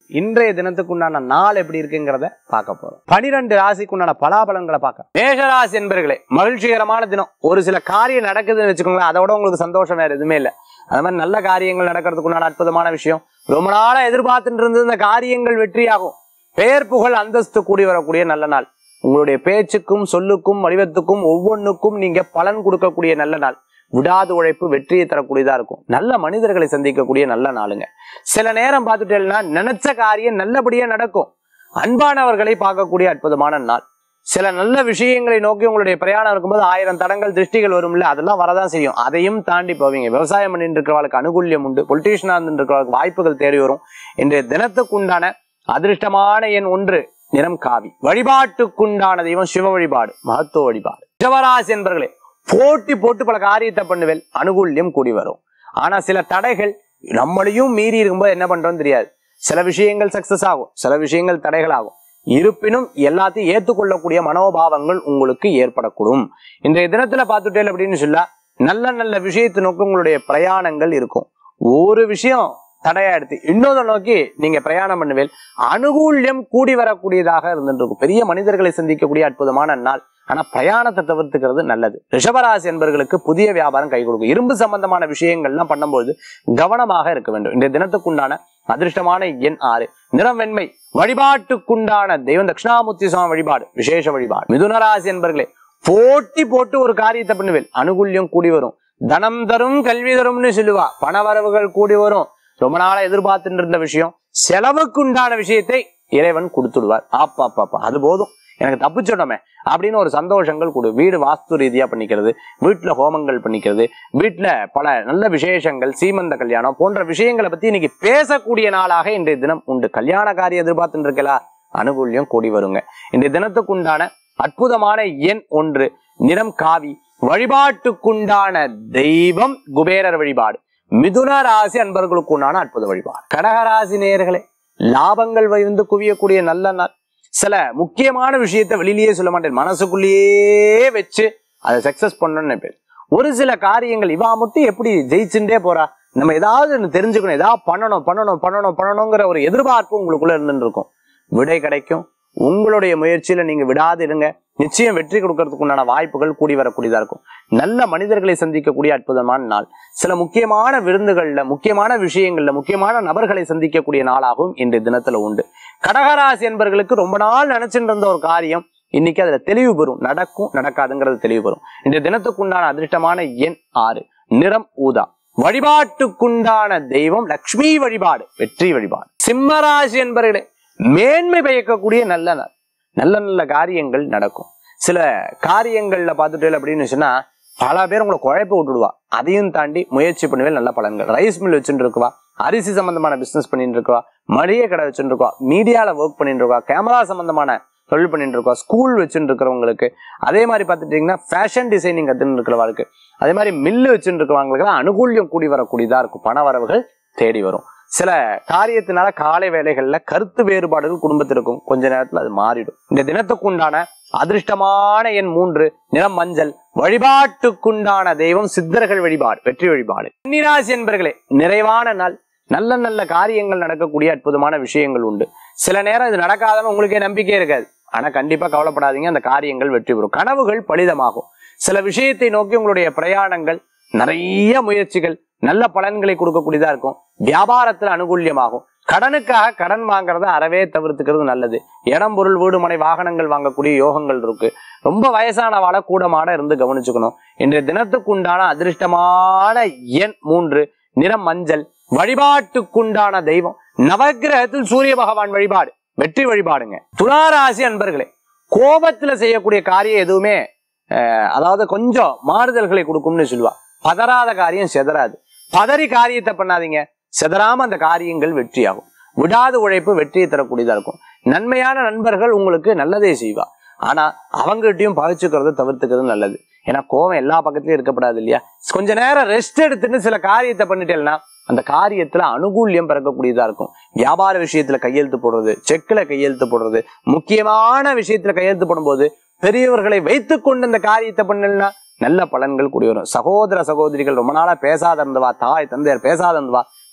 இன்றைய தினத்துக்கு உண்டான நாள் எப்படி இருக்குங்கிறத பார்க்க போறோம் பனிரெண்டு ராசிக்கு உண்டான பலாபலங்களை பார்க்க மேஷராசி என்பர்களே மகிழ்ச்சிகரமான தினம் ஒரு சில காரியம் நடக்குதுன்னு வச்சுக்கோங்களேன் அதோட உங்களுக்கு சந்தோஷம் வேற எதுவுமே இல்லை அது மாதிரி நல்ல காரியங்கள் நடக்கிறதுக்கு உண்டான அற்புதமான விஷயம் ரொம்ப நாளா எதிர்பார்த்துட்டு இருந்தது இந்த காரியங்கள் வெற்றியாகும் பெயர் புகழ் அந்தஸ்து கூடி வரக்கூடிய நல்ல நாள் உங்களுடைய பேச்சுக்கும் சொல்லுக்கும் வடிவத்துக்கும் ஒவ்வொன்றுக்கும் நீங்க பலன் கொடுக்கக்கூடிய நல்ல நாள் விடாது உழைப்பு வெற்றியை தரக்கூடியதா இருக்கும் நல்ல மனிதர்களை சந்திக்கக்கூடிய நல்ல நாளுங்க சில நேரம் பார்த்துட்டேன்னா நினைச்ச காரியம் நல்லபடியா நடக்கும் அன்பானவர்களை பார்க்கக்கூடிய அற்புதமான நாள் சில நல்ல விஷயங்களை நோக்கி உங்களுடைய பிரயாணம் இருக்கும்போது ஆயிரம் தடங்கள் திருஷ்டிகள் வரும்ல அதெல்லாம் வரதான் செய்யும் அதையும் தாண்டி போவீங்க விவசாயம் பண்ணிட்டு இருக்கிறவளுக்கு அனுகூல்யம் உண்டு பொலிட்டீஷியனா இருந்து இருக்கிறவளுக்கு வாய்ப்புகள் தேடி வரும் இன்றைய தினத்துக்கு உண்டான அதிர்ஷ்டமான எண் ஒன்று நிறம் காவி வழிபாட்டுக்குண்டான தெய்வம் சிவ வழிபாடு மகத்துவ வழிபாடு சிவராசி என்பர்களே போட்டி போட்டு பல காரியத்தை பண்ணுவேன் அனுகூல்யம் கூடி வரும் ஆனா சில தடைகள் நம்மளையும் மீறி இருக்கும்போது என்ன பண்றோம்னு தெரியாது சில விஷயங்கள் சக்சஸ் ஆகும் சில விஷயங்கள் தடைகள் ஆகும் இருப்பினும் எல்லாத்தையும் ஏற்றுக்கொள்ளக்கூடிய மனோபாவங்கள் உங்களுக்கு ஏற்படக்கூடும் இன்றைய தினத்துல பார்த்துட்டேன் அப்படின்னு சொல்ல நல்ல நல்ல விஷயத்தை நோக்கி உங்களுடைய பிரயாணங்கள் இருக்கும் ஒரு விஷயம் தடையாயிடுத்து இன்னொரு நோக்கி நீங்க பிரயாணம் பண்ணுவேன் அனுகூல்யம் கூடி வரக்கூடியதாக இருந்துட்டு இருக்கும் பெரிய மனிதர்களை சந்திக்கக்கூடிய அற்புதமான நாள் ஆனா பிரயாணத்தை தவிர்த்துக்கிறது நல்லது ரிஷபராசி என்பவர்களுக்கு புதிய வியாபாரம் கை கொடுக்கும் இரும்பு சம்பந்தமான விஷயங்கள்லாம் பண்ணும்போது கவனமாக இருக்க வேண்டும் இன்றைய தினத்துக்குண்டான அதிர்ஷ்டமான எண் ஆறு நிறம் வெண்மை வழிபாட்டுக்குண்டான தெய்வம் தட்சிணாமூர்த்தி சுவாமி வழிபாடு விசேஷ வழிபாடு மிதுனராசி என்பர்களே போட்டி போட்டு ஒரு காரியத்தை பண்ணுவேன் அனுகூல்யம் கூடி வரும் தனம் தரும் கல்வி தரும்னு சொல்லுவா பணவரவுகள் கூடி வரும் ரொம்ப நாளா எதிர்பார்த்துட்டு இருந்த விஷயம் செலவுக்கு உண்டான விஷயத்தை இறைவன் கொடுத்துடுவார் ஆப்பா பாப்பா அது போதும் எனக்கு தப்பிச்சிடமே அப்படின்னு ஒரு சந்தோஷங்கள் கொடு வீடு வாஸ்து ரீதியா பண்ணிக்கிறது வீட்டுல ஹோமங்கள் பண்ணிக்கிறது வீட்டுல பல நல்ல விசேஷங்கள் சீமந்த கல்யாணம் போன்ற விஷயங்களை பத்தி இன்னைக்கு பேசக்கூடிய நாளாக இன்றைய தினம் உண்டு கல்யாண காரியம் எதிர்பார்த்துட்டு இருக்கலா அனுகூல்யம் கூடி வருங்க இன்றைய தினத்துக்கு உண்டான அற்புதமான எண் ஒன்று நிறம் காவி வழிபாட்டுக்குண்டான தெய்வம் குபேரர் வழிபாடு மிதுன ராசி அன்பர்களுக்கு உண்டான அற்புத வழிபாடு கடகராசி நேயர்களே லாபங்கள் வந்து குவியக்கூடிய நல்ல நாள் சில முக்கியமான விஷயத்தை வெளியிலேயே சொல்ல மாட்டேன் மனசுக்குள்ளேயே வச்சு அதை சக்சஸ் பண்ணணும்னு நினைப்பேன் ஒரு சில காரியங்கள் இவா மட்டும் எப்படி ஜெயிச்சுட்டே போறா நம்ம ஏதாவது ஒண்ணு தெரிஞ்சுக்கணும் ஏதாவது பண்ணணும் பண்ணணும் பண்ணணும் பண்ணணுங்கிற ஒரு எதிர்பார்ப்பு உங்களுக்குள்ள இருந்துட்டு இருக்கும் விடை கிடைக்கும் உங்களுடைய முயற்சியில நீங்க விடாது இருங்க நிச்சயம் வெற்றி கொடுக்கறதுக்கு உண்டான வாய்ப்புகள் கூடி வரக்கூடியதா இருக்கும் நல்ல மனிதர்களை சந்திக்கக்கூடிய அற்புதமான நாள் சில முக்கியமான விருந்துகள்ல முக்கியமான விஷயங்கள்ல முக்கியமான நபர்களை சந்திக்கக்கூடிய நாளாகவும் இன்றைய தினத்துல உண்டு கடகராசி என்பவர்களுக்கு ரொம்ப நாள் நினைச்சிட்டு இருந்த ஒரு காரியம் இன்னைக்கு அதுல தெளிவு பெறும் நடக்கும் நடக்காதுங்கிறது தெளிவு பெறும் இன்றைய தினத்துக்கு உண்டான அதிர்ஷ்டமான எண் ஆறு நிறம் ஊதா வழிபாட்டுக்குண்டான தெய்வம் லக்ஷ்மி வழிபாடு வெற்றி வழிபாடு சிம்மராசி என்பவர்களே மேன்மை பயக்கக்கூடிய நல்ல நாள் நல்ல நல்ல காரியங்கள் நடக்கும் சில காரியங்கள்ல பார்த்துட்டு அப்படின்னு சொன்னா பல பேர் உங்களை குழப்ப விட்டுடுவா அதையும் தாண்டி முயற்சி பண்ணவே நல்ல பலன்கள் ரைஸ் மில் வச்சுட்டு இருக்குவா அரிசி சம்பந்தமான பிசினஸ் பண்ணிட்டு இருக்கவா மளிகை கடை வச்சுட்டு இருக்கவா மீடியால ஒர்க் பண்ணிட்டு இருக்கவா கேமரா சம்பந்தமான தொழில் பண்ணிட்டு இருக்கவா ஸ்கூல் வச்சுட்டு இருக்கிறவங்களுக்கு அதே மாதிரி பார்த்துட்டீங்கன்னா ஃபேஷன் டிசைனிங் கத்துன்னு இருக்கிறவங்களுக்கு அதே மாதிரி மில்லு வச்சுட்டு இருக்கிறவங்களுக்கு அனுகூல்யம் கூடி வரக்கூடியதா இருக்கும் பண வரவுகள் தேடி வரும் சில காரியத்தினால காலை வேலைகள்ல கருத்து வேறுபாடுகள் குடும்பத்தில் இருக்கும் கொஞ்ச நேரத்துல அது மாறிடும் இந்த தினத்துக்கு உண்டான அதிர்ஷ்டமான எண் மூன்று நிறம் மஞ்சள் வழிபாட்டுக்குண்டான தெய்வம் சித்தர்கள் வழிபாடு வெற்றி வழிபாடு கன்னிராசி என்பர்களே நிறைவான நாள் நல்ல நல்ல காரியங்கள் நடக்கக்கூடிய அற்புதமான விஷயங்கள் உண்டு சில நேரம் இது நடக்காதன்னு உங்களுக்கே நம்பிக்கை இருக்காது ஆனா கண்டிப்பா கவலைப்படாதீங்க அந்த காரியங்கள் வெற்றி பெறும் கனவுகள் பலிதமாகும் சில விஷயத்தை நோக்கி உங்களுடைய பிரயாணங்கள் நிறைய முயற்சிகள் நல்ல பலன்களை கொடுக்கக்கூடியதா இருக்கும் வியாபாரத்துல அனுகூல்யமாகும் கடனுக்காக கடன் வாங்குறத அறவே தவிர்த்துக்கிறது நல்லது இடம் பொருள் வீடு மனை வாகனங்கள் வாங்கக்கூடிய யோகங்கள் இருக்கு ரொம்ப வயசானவாள கூடமாட இருந்து கவனிச்சுக்கணும் இன்றைய தினத்துக்கு உண்டான அதிர்ஷ்டமான எண் மூன்று நிறம் மஞ்சள் வழிபாட்டுக்குண்டான தெய்வம் நவக்கிரகத்தில் சூரிய பகவான் வழிபாடு வெற்றி வழிபாடுங்க துளாராசி அன்பர்களே கோபத்துல செய்யக்கூடிய காரியம் எதுவுமே அஹ், அதாவது கொஞ்சம் மாறுதல்களை கொடுக்கும்னு சொல்லுவா பதறாத காரியம் செதறாது பதறி காரியத்தை பண்ணாதீங்க செதறாம அந்த காரியங்கள் வெற்றியாகும் விடாத உழைப்பு வெற்றியை தரக்கூடியதா இருக்கும் நன்மையான நண்பர்கள் உங்களுக்கு நல்லதே செய்வா ஆனா அவங்ககிட்டயும் பகிச்சுக்கிறத தவிர்த்துக்கிறது நல்லது ஏன்னா கோவம் எல்லா பக்கத்துலயும் இருக்கப்படாது இல்லையா கொஞ்ச நேரம் ரெஸ்ட் எடுத்துட்டு சில காரியத்தை பண்ணிட்டேன்னா அந்த காரியத்துல அனுகூல்யம் பிறக்கக்கூடியதா இருக்கும் வியாபார விஷயத்துல கையெழுத்து போடுறது செக்ல கையெழுத்து போடுறது முக்கியமான விஷயத்துல கையெழுத்து போடும்போது பெரியவர்களை வைத்துக்கொண்டு இந்த காரியத்தை பண்ணலன்னா நல்ல பலன்கள் கூடி வரும் சகோதர சகோதரிகள் ரொம்ப நாளா பேசாத இருந்தவா தாய் தந்தையர் பேசாத இருந்தவா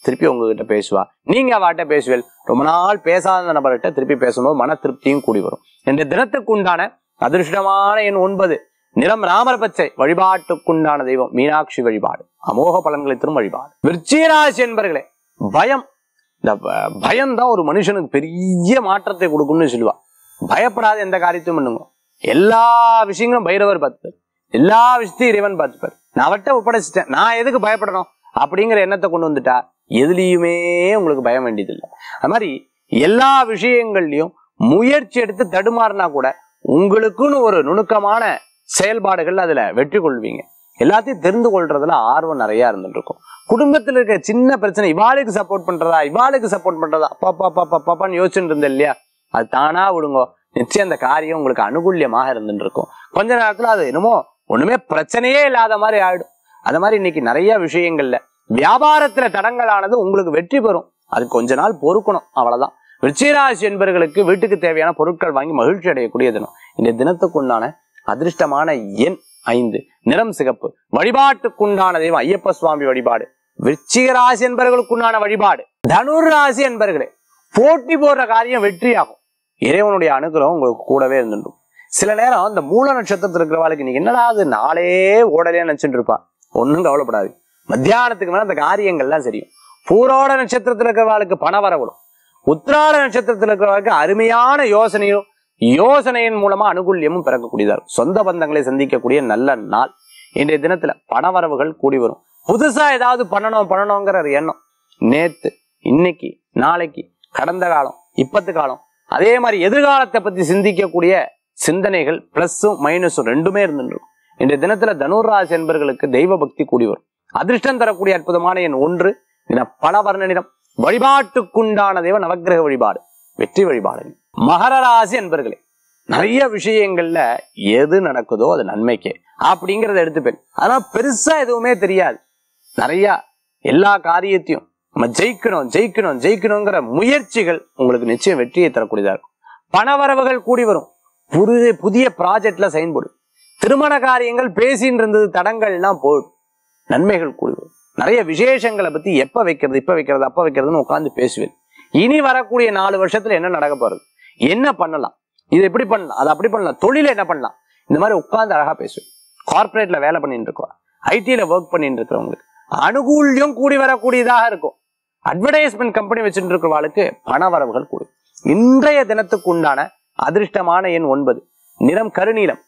திருப்பி உங்ககிட்ட பேசுவா நீங்க அவட்ட பேசுவேல் ரொம்ப நாள் பேசாத நபர்கிட்ட திருப்பி பேசும்போது மன திருப்தியும் கூடி வரும் இந்த தினத்துக்கு உண்டான அதிர்ஷ்டமான எண் ஒன்பது நிறம் ராமர் பச்சை வழிபாட்டுக்குண்டான தெய்வம் மீனாட்சி வழிபாடு அமோக பலன்களை தரும் வழிபாடு விருச்சிகராசி என்பர்களே பயம் இந்த ப- பயம்தான் ஒரு மனுஷனுக்கு பெரிய மாற்றத்தை கொடுக்கும்னு சொல்லுவா பயப்படாத எந்த காரியத்தையும் பண்ணுங்க எல்லா விஷயங்களும் பைரவர் பார்த்துப்பார் எல்லா விஷயத்தையும் இறைவன் பார்த்துப்பார் நான் அவர்கிட்ட ஒப்படைச்சிட்டேன் நான் எதுக்கு பயப்படணும் அப்படிங்கிற எண்ணத்தை கொண்டு வந்துட்டா எதுலயுமே உங்களுக்கு பயம் வேண்டியதில்லை அது மாதிரி எல்லா விஷயங்கள்லயும் முயற்சி எடுத்து தடுமாறினா கூட உங்களுக்குன்னு ஒரு நுணுக்கமான செயல்பாடுகள் அதுல வெற்றி கொள்வீங்க எல்லாத்தையும் தெரிந்து கொள்றதுல ஆர்வம் நிறைய இருந்துட்டு இருக்கும் குடும்பத்துல இருக்க சின்ன பிரச்சனை இவாளுக்கு சப்போர்ட் பண்றதா இவாளுக்கு சப்போர்ட் பண்றதா அப்பா அப்பா அப்பா அப்பா அப்பான்னு யோசிச்சுட்டு இருந்தேன் இல்லையா அது தானா விடுங்க நிச்சயம் அந்த காரியம் உங்களுக்கு அனுகூல்யமாக இருந்துட்டு இருக்கும் கொஞ்ச நேரத்துல அது என்னமோ ஒண்ணுமே பிரச்சனையே இல்லாத மாதிரி ஆயிடும் அந்த மாதிரி இன்னைக்கு நிறைய விஷயங்கள்ல வியாபாரத்துல தடங்கலானது உங்களுக்கு வெற்றி பெறும் அது கொஞ்ச நாள் பொறுக்கணும் அவ்வளவுதான் விருச்சிகராசி என்பவர்களுக்கு வீட்டுக்கு தேவையான பொருட்கள் வாங்கி மகிழ்ச்சி அடையக்கூடிய தினம் இந்த தினத்துக்குண்டான அதிர்ஷ்டமான எண் ஐந்து நிறம் சிகப்பு வழிபாட்டுக்குண்டான தெய்வம் ஐயப்ப சுவாமி வழிபாடு விருச்சிக ராசி என்பவர்களுக்குண்டான வழிபாடு தனுர் ராசி என்பவர்களே போட்டி போடுற காரியம் வெற்றியாகும் இறைவனுடைய அனுகிரகம் உங்களுக்கு கூடவே இருந்துடும் சில நேரம் இந்த மூல நட்சத்திரத்தில் இருக்கிறவாளுக்கு நீங்க என்னடா அது நாளே ஓடலையே நினைச்சுட்டு இருப்பா ஒன்றும் கவலைப்படாது மத்தியானத்துக்கு மேல அந்த காரியங்கள்லாம் சரியும் பூரோட நட்சத்திரத்தில் இருக்கிறவாளுக்கு பண வரவிடும் உத்திராட நட்சத்திரத்தில் இருக்கிறவர்களுக்கு அருமையான யோசனையும் யோசனையின் மூலமா அனுகூல்யமும் பிறக்கக்கூடியதா இருக்கும் சொந்த பந்தங்களை சந்திக்கக்கூடிய நல்ல நாள் இன்றைய தினத்துல பணவரவுகள் கூடி வரும் புதுசா ஏதாவது பண்ணணும் பண்ணணுங்கிற ஒரு எண்ணம் நேத்து இன்னைக்கு நாளைக்கு கடந்த காலம் இப்பத்து காலம் அதே மாதிரி எதிர்காலத்தை பத்தி சிந்திக்கக்கூடிய சிந்தனைகள் பிளஸும் மைனஸும் ரெண்டுமே இருந்துருக்கும் இன்றைய தினத்துல தனுராசி என்பர்களுக்கு தெய்வ பக்தி கூடி வரும் அதிர்ஷ்டம் தரக்கூடிய அற்புதமான எண் ஒன்று என பல வர்ண நிறம் வழிபாட்டுக்குண்டான தெய்வ நவக்கிரக வழிபாடு வெற்றி வழிபாடு மகர ராசி என்பர்களே நிறைய விஷயங்கள்ல எது நடக்குதோ அது நன்மைக்கே அப்படிங்கறத எடுத்துப்பேன் ஆனா பெருசா எதுவுமே தெரியாது நிறைய எல்லா காரியத்தையும் நம்ம ஜெயிக்கணும் ஜெயிக்கணும் ஜெயிக்கணுங்கிற முயற்சிகள் உங்களுக்கு நிச்சயம் வெற்றியை தரக்கூடியதா இருக்கும் பணவரவுகள் கூடி வரும் புதிய புதிய ப்ராஜெக்ட்ல செயல்படும் திருமண காரியங்கள் பேசின்னு இருந்தது தடங்கள்லாம் போயிடும் நன்மைகள் கூடி வரும் நிறைய விசேஷங்களை பத்தி எப்ப வைக்கிறது இப்ப வைக்கிறது அப்ப வைக்கிறதுன்னு உட்கார்ந்து பேசுவேன் இனி வரக்கூடிய நாலு வருஷத்துல என்ன நடக்க போறது என்ன பண்ணலாம் இது எப்படி பண்ணலாம் அது அப்படி பண்ணலாம் தொழில என்ன பண்ணலாம் இந்த மாதிரி உட்கார்ந்து அழகா பேசுவேன் கார்ப்பரேட்ல வேலை பண்ணிட்டு இருக்கோம் ஐடில ஒர்க் பண்ணிட்டு இருக்கிறவங்களுக்கு அனுகூல்யம் கூடி வரக்கூடியதாக இருக்கும் அட்வர்டைஸ்மெண்ட் கம்பெனி வச்சுட்டு இருக்கிறவங்களுக்கு பண வரவுகள் கூடும் இன்றைய தினத்துக்கு உண்டான அதிர்ஷ்டமான எண் ஒன்பது நிறம் கருநீலம்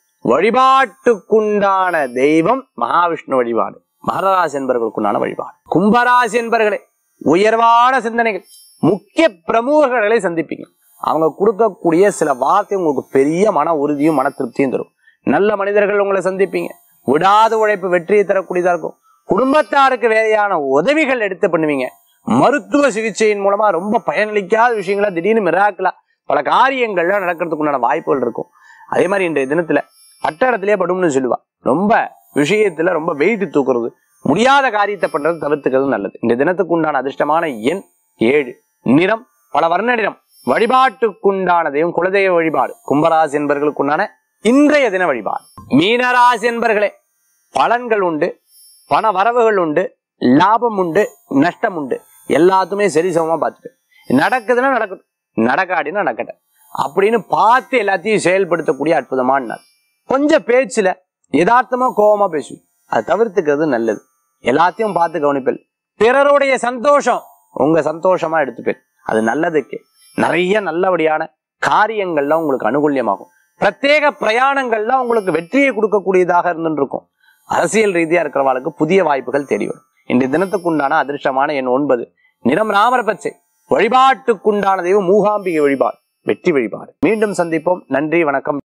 வழிபாட்டுக்குண்டான தெய்வம் மகாவிஷ்ணு வழிபாடு மகராசி என்பவர்களுக்குண்டான வழிபாடு கும்பராசி என்பவர்களே உயர்வான சிந்தனைகள் முக்கிய பிரமுகர்களை சந்திப்பீங்க அவங்க கொடுக்கக்கூடிய சில வார்த்தை உங்களுக்கு பெரிய மன உறுதியும் மன திருப்தியும் தரும் நல்ல மனிதர்கள் உங்களை சந்திப்பீங்க விடாத உழைப்பு வெற்றியை தரக்கூடியதா இருக்கும் குடும்பத்தாருக்கு வேலையான உதவிகள் எடுத்து பண்ணுவீங்க மருத்துவ சிகிச்சையின் மூலமா ரொம்ப பயனளிக்காத விஷயங்களா திடீர்னு மிராக்கலா பல காரியங்கள்ல நடக்கிறதுக்குண்டான வாய்ப்புகள் இருக்கும் அதே மாதிரி இன்றைய தினத்துல பட்ட இடத்திலே படும்னு சொல்லுவா ரொம்ப விஷயத்துல ரொம்ப வெயிட் தூக்குறது முடியாத காரியத்தை பண்றது தவிர்த்துக்கிறது நல்லது இந்த தினத்துக்கு உண்டான அதிர்ஷ்டமான எண் ஏழு நிறம் பல வர்ண நிறம் வழிபாட்டுக்குண்டான தெய்வம் குலதெய்வ வழிபாடு கும்பராசி என்பவர்களுக்குண்டான இன்றைய தின வழிபாடு மீனராசி என்பர்களே பலன்கள் உண்டு பண வரவுகள் உண்டு லாபம் உண்டு நஷ்டம் உண்டு எல்லாத்துமே சரிசமமா பார்த்துட்டு நடக்குதுன்னா நடக்கட்டும் நடக்காட்டினா நடக்கட்டும் அப்படின்னு பார்த்து எல்லாத்தையும் செயல்படுத்தக்கூடிய அற்புதமான நாள் கொஞ்சம் பேச்சுல யதார்த்தமா கோபமா பேசுவேன் அதை தவிர்த்துக்கிறது நல்லது எல்லாத்தையும் பார்த்து கவனிப்பேன் பிறருடைய சந்தோஷம் உங்க சந்தோஷமா எடுத்துப்பேன் அது நல்லதுக்கு நிறைய நல்லபடியான காரியங்கள்லாம் உங்களுக்கு அனுகூல்யமாகும் பிரத்யேக பிரயாணங்கள்லாம் உங்களுக்கு வெற்றியை கொடுக்கக்கூடியதாக இருந்துருக்கும் அரசியல் ரீதியா இருக்கிறவங்களுக்கு புதிய வாய்ப்புகள் தேடி வரும் இன்றைய தினத்துக்குண்டான அதிர்ஷ்டமான எண் ஒன்பது நிறம் ராமர் பச்சை வழிபாட்டுக்குண்டான தெய்வம் மூகாம்பிகை வழிபாடு வெற்றி வழிபாடு மீண்டும் சந்திப்போம் நன்றி வணக்கம்